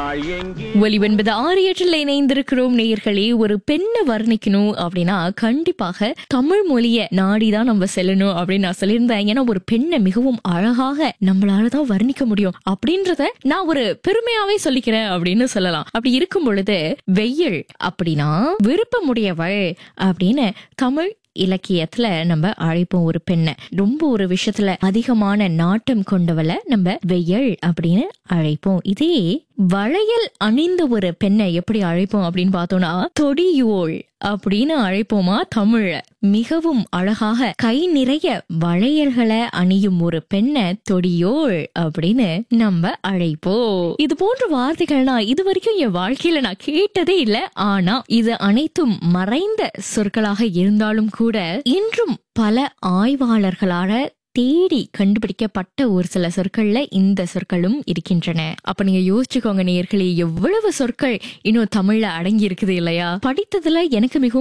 நாள் எங்கே ஒலிவென்பது ஆறு எட்டில் இணைந்திருக்கிறோம் நேயர்களே ஒரு பெண்ணை வர்ணிக்கணும் அப்படின்னா கண்டிப்பாக தமிழ் மொழிய நாடிதான் நம்ம செல்லணும் அப்படின்னு நான் சொல்லியிருந்தேன் ஏன்னா ஒரு பெண்ணை மிகவும் அழகாக நம்மளாலதான் வர்ணிக்க முடியும் அப்படின்றத நான் ஒரு பெருமையாவே சொல்லிக்கிறேன் அப்படின்னு சொல்லலாம் அப்படி இருக்கும் பொழுது வெயில் அப்படின்னா விருப்பமுடையவள் அப்படின்னு தமிழ் இலக்கியத்துல நம்ம அழைப்போம் ஒரு பெண்ணை ரொம்ப ஒரு விஷயத்துல அதிகமான நாட்டம் கொண்டவளை நம்ம வெயல் அப்படின்னு அழைப்போம் இதே வளையல் அணிந்த ஒரு பெண்ணை எப்படி அழைப்போம் அப்படின்னு பார்த்தோம்னா தொடியோள் அப்படின்னு அழைப்போமா தமிழ்ல மிகவும் அழகாக கை நிறைய வளையல்களை அணியும் ஒரு பெண்ணை தொடியோள் அப்படின்னு நம்ம அழைப்போம் இது போன்ற வார்த்தைகள் நான் இது வரைக்கும் என் வாழ்க்கையில நான் கேட்டதே இல்லை ஆனா இது அனைத்தும் மறைந்த சொற்களாக இருந்தாலும் கூட இன்றும் பல ஆய்வாளர்களால தேடி கண்டுபிடிக்கப்பட்ட ஒரு சில சொற்கள்ல இந்த சொற்களும் இருக்கின்றன அப்ப நீங்க யோசிச்சுக்கோங்க நேயர்களே எவ்வளவு சொற்கள் இன்னும் தமிழ்ல அடங்கி இருக்குது இல்லையா படித்ததுல எனக்கு மிகவும்